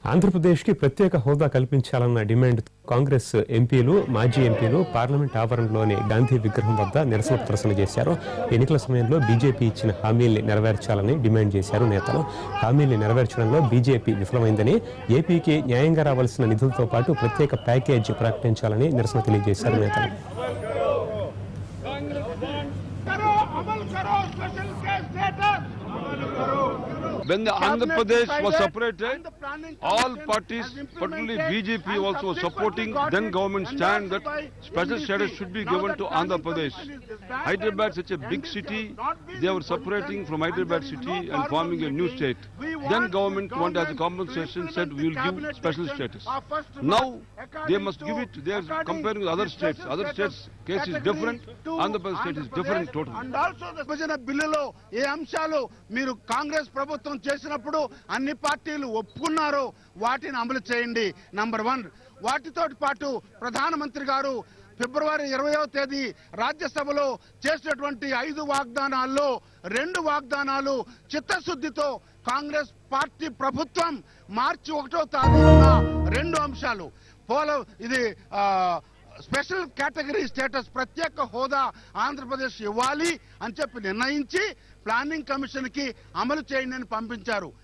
ఆంధ్రప్రదేశ్కి ప్రత్యేక హోదా కల్పించాలన్న డిమాండ్ కాంగ్రెస్ ఎంపీలు మాజీ ఎంపీలు పార్లమెంట్ ఆవరణలోని గాంధీ విగ్రహం వద్ద నిరసన ప్రదర్శన చేశారు ఎన్నికల సమయంలో బీజేపీ ఇచ్చిన హామీల్ని నెరవేర్చాలని డిమాండ్ చేశారు నేతలు హామీల్ని నెరవేర్చడంలో బీజేపీ విఫలమైందని ఏపీకి న్యాయంగా రావాల్సిన నిధులతో పాటు ప్రత్యేక ప్యాకేజ్ ప్రకటించాలని నిరసన తెలియజేశారు నేతలు करो अमल करो special case status When the Andhra Cabinet Pradesh was decided separated, and the planning all commission parties, has particularly implemented BJP, and also subsequently supporting got then it government stand that endorsed by special NDP. status should be Now given the to Andhra planning Pradesh. commission is disbanded Hyderabad, and such a big NDP city, has not been they in were separating position from and Hyderabad there is city no and forming a new formal state. meeting. We Then want government the wanted as a government compensation to said implement we will the give cabinet special decision status. of first Now March they according must to- give it, they are according comparing with other to states. special Other status states case is category different, to Andhra Pradesh state is Andhra different Pradesh totally. And also the విభజన బిల్లులో ఏ అంశాలు మీరు కాంగ్రెస్ ప్రభుత్వం చేసినప్పుడు అన్ని పార్టీలు ఒప్పుకున్నారో వాటిని అమలు చేయండి నంబర్ వన్ వాటితో పాటు ప్రధానమంత్రి గారు ఫిబ్రవరి ఇరవయో తేదీ రాజ్యసభలో చేసినటువంటి ఐదు వాగ్దానాల్లో రెండు వాగ్దానాలు చిత్తశుద్ధితో కాంగ్రెస్ పార్టీ ప్రభుత్వం మార్చి ఒకటో తారీఖున రెండు అంశాలు పోల ఇది ఆ, స్పెషల్ కేటగిరీ స్టేటస్ ప్రత్యేక హోదా ఆంధ్రప్రదేశ్ ఇవ్వాలి అని చెప్పి నిర్ణయించి ప్లానింగ్ కమిషన్ కి అమలు చేయండి అని పంపించారు